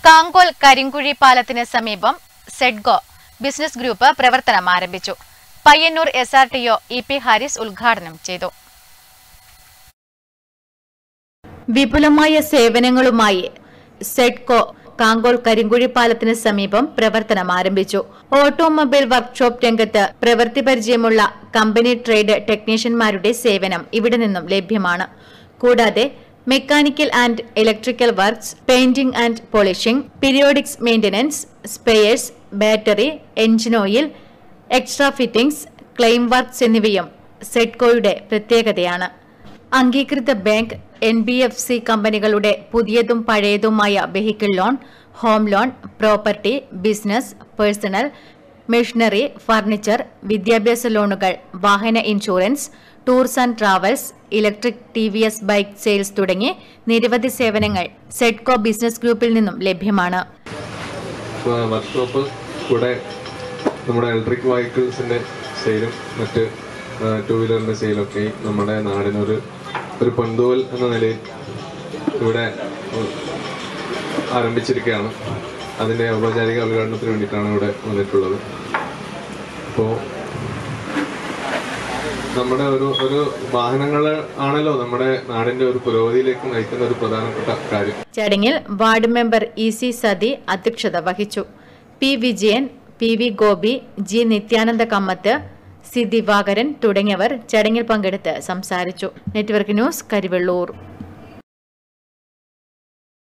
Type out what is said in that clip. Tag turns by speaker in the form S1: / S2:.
S1: കാങ്കോൽ കരിങ്കുഴി പാലത്തിന് സമീപം സെഡ്ഗോ business group പ്രവർത്തനം ആരംഭിച്ചു Payyanur S R T O E P Haris ഉദ്ഘാടനം ചെയ്തു വിപുലമായ സേവനങ്ങളുമായി സെഡ്കോ കാങ്കോൾ കരിങ്കുഴി പാലത്തിന് സമീപം പ്രവർത്തനം ആരംഭിച്ചു ഓട്ടോമൊബൈൽ വർക്ക്ഷോപ്പ് രംഗത്ത് പ്രവൃത്തി പരിചയമുള്ള കമ്പനി ട്രേഡ് ടെക്നീഷ്യന്മാരുടെ സേവനം ഇവിടെ നിന്നും ലഭ്യമാണ് കൂടാതെ mechanical and electrical works painting and polishing periodics maintenance spares battery engine oil extra fittings claim works എന്നിവയും സെഡ്കോയുടെ പ്രത്യേകതയാണ് അംഗീകൃത bank N B F C കമ്പനികളുടെ പുതിയതും പഴയതുമായ vehicle loan home loan property business personal machinery furniture വിദ്യാഭ്യാസ ലോണുകൾ വാഹന insurance tours and travels electric T V S bike sales തുടങ്ങി നിരവധി സേവനങ്ങൾ സെഡ്കോ ബിസിനസ് ഗ്രൂപ്പിൽ നിന്നും ലഭ്യമാണ്
S2: വർക്ക്ഷോപ്പ് കൂടെ നമ്മുടെ ഇലക്ട്രിക് വെഹിക്കിൾസിന്റെ സെയിലും മറ്റ് ടൂ വീലറിന്റെ സെയിലൊക്കെ നമ്മുടെ നാടിനൊരു ഒരു പൊന്തോൽ എന്ന നിലയിൽ ഇവിടെ ഉം, ആരംഭിച്ചിരിക്കുകയാണ് അതിന്റെ ഔപചാരിക ഉദ്ഘാടനത്തിന് വേണ്ടിയിട്ടാണ് ഇവിടെ വന്നിട്ടുള്ളത് അപ്പോൾ നമ്മുടെ ഒരു ഒരു വാഹനങ്ങൾ ആണല്ലോ നമ്മുടെ നാടിന്റെ ഒരു പുരോഗതിയിലേക്ക് നയിക്കുന്ന ഒരു പ്രധാനപ്പെട്ട കാര്യം
S1: ചടങ്ങിൽ ward member E C Sathi അധ്യക്ഷത വഹിച്ചു P Vijayan P V Gopi G Nithyananda Kammath C Divakaran തുടങ്ങിയവർ ചടങ്ങിൽ പങ്കെടുത്ത് സംസാരിച്ചു നെറ്റ്വർക്ക് ന്യൂസ് കരിവെള്ളൂർ